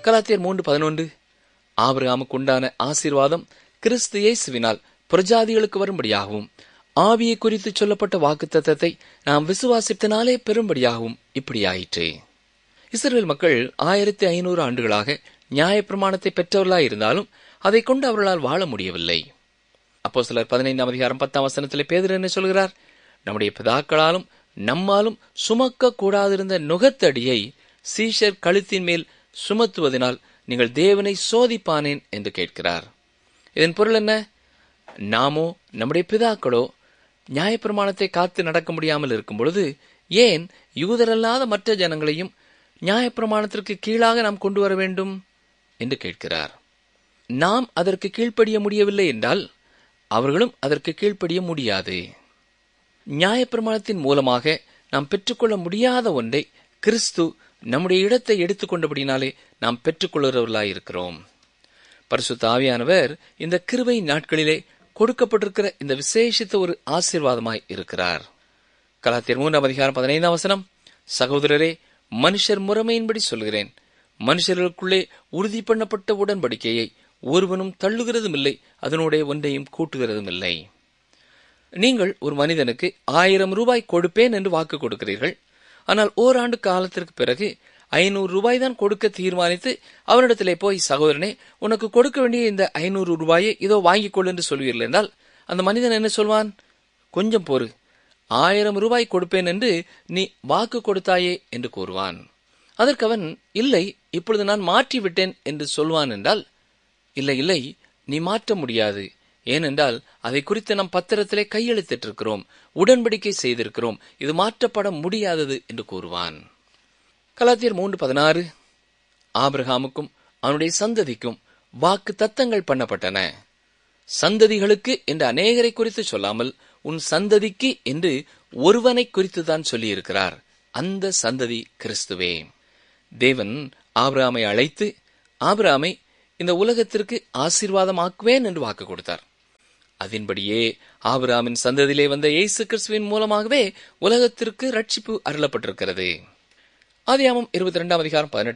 கலாத்தியர் மூன்று பதினொன்று ஆபிரகாமுக்கு உண்டான ஆசீர்வாதம் கிறிஸ்து இயேசுவினால் புரஜாதிகளுக்கு வரும்படியாகவும் ஆவியை குறித்து சொல்லப்பட்ட வாக்குத்தத்தத்தை நாம் விசுவாசித்தனாலே பெறும்படியாகவும் இப்படியாயிற்று இஸ்ரேல் மக்கள் ஆயிரத்தி ஐநூறு ஆண்டுகளாக நியாயப்பிரமாணத்தை பெற்றவர்களாய் இருந்தாலும் அதை கொண்டு அவர்களால் வாழ முடியவில்லை அப்போ சிலர் பதினைந்தாம் அதிகாரம் பத்தாம் வசனத்திலே பேதர் என்ன சொல்கிறார் நம்முடைய பிதாக்களாலும் நம்மாலும் சுமக்க கூடாதிருந்த நுகத்தடியை சீஷர் கழுத்தின் மேல் சுமத்துவதனால் நீங்கள் தேவனை சோதிப்பானேன் என்று கேட்கிறார் இதன் பொருள் என்ன நாமோ நம்முடைய பிதாக்களோ நியாயப்பிரமாணத்தை காத்து நடக்க முடியாமல் இருக்கும் பொழுது ஏன் யூதரல்லாத மற்ற ஜனங்களையும் நியாயப்பிரமாணத்திற்கு கீழாக நாம் கொண்டு வர வேண்டும் என்று கேட்கிறார் நாம் அதற்கு கீழ்ப்படிய முடியவில்லை என்றால் அவர்களும் அதற்கு கீழ்ப்படிய முடியாது நியாயப்பிரமாணத்தின் மூலமாக நாம் பெற்றுக்கொள்ள முடியாத ஒன்றை கிறிஸ்து நம்முடைய இடத்தை எடுத்துக்கொண்டபடினாலே நாம் பெற்றுக்கொள்கிறவர்களாய் இருக்கிறோம் பரிசுத்த ஆவியானவர் இந்த கிருபை நாட்களிலே கொடுக்கப்பட்டிருக்கிற இந்த விசேஷித்த ஒரு ஆசீர்வாதமாய் இருக்கிறார் கலாத்தியர் மூன்றாம் அதிகாரம் பதினைந்தாம் வசனம் சகோதரரே மனுஷர் முறைமையின்படி சொல்கிறேன் மனுஷர்களுக்குள்ளே உறுதி பண்ணப்பட்ட உடன்படிக்கையை ஒருவனும் தள்ளுகிறதும் இல்லை அதனுடைய ஒன்றையும் கூட்டுகிறதும் இல்லை நீங்கள் ஒரு மனிதனுக்கு ஆயிரம் ரூபாய் கொடுப்பேன் என்று வாக்கு கொடுக்கிறீர்கள் ஆனால் ஓராண்டு காலத்திற்கு பிறகு ஐநூறு ரூபாய் தான் கொடுக்க தீர்மானித்து அவரிடத்திலே போய் சகோதரனே உனக்கு கொடுக்க வேண்டிய இந்த ஐநூறு ரூபாயை இதோ வாங்கிக் கொள் என்று சொல்வீர்கள் என்றால் அந்த மனிதன் என்ன சொல்வான் கொஞ்சம் பொறு ஆயிரம் ரூபாய் கொடுப்பேன் என்று நீ வாக்கு கொடுத்தாயே என்று கூறுவான் அதற்கு அவன் இல்லை இப்பொழுது நான் மாற்றி விட்டேன் என்று சொல்வான் என்றால் இல்லை இல்லை நீ மாற்ற முடியாது ஏனென்றால் அதை குறித்து நம் பத்திரத்திலே கையெழுத்திட்டிருக்கிறோம் உடன்படிக்கை செய்திருக்கிறோம் இது மாற்றப்பட முடியாதது என்று கூறுவான் கலாத்தியர் மூன்று பதினாறு ஆபிரகாமுக்கும் அவனுடைய சந்ததிக்கும் வாக்கு தத்தங்கள் பண்ணப்பட்டன சந்ததிகளுக்கு என்று அநேகரை குறித்து சொல்லாமல் உன் சந்ததிக்கு என்று ஒருவனை குறித்து தான் சொல்லியிருக்கிறார் அந்த சந்ததி கிறிஸ்துவே தேவன் ஆபிரகாமை அழைத்து ஆபிரகாமை இந்த உலகத்திற்கு ஆசீர்வாதமாக்குவேன் என்று வாக்கு கொடுத்தார் அதன்படியே ஆபிரகாமின் சந்ததியிலே வந்த இயேசு கிறிஸ்துவின் மூலமாகவே உலகத்திற்கு ரட்சிப்பு அருளப்பட்டிருக்கிறது ஆதியாமம் இருபத்தி ரெண்டாம் அதிகாரம் பதினெட்டு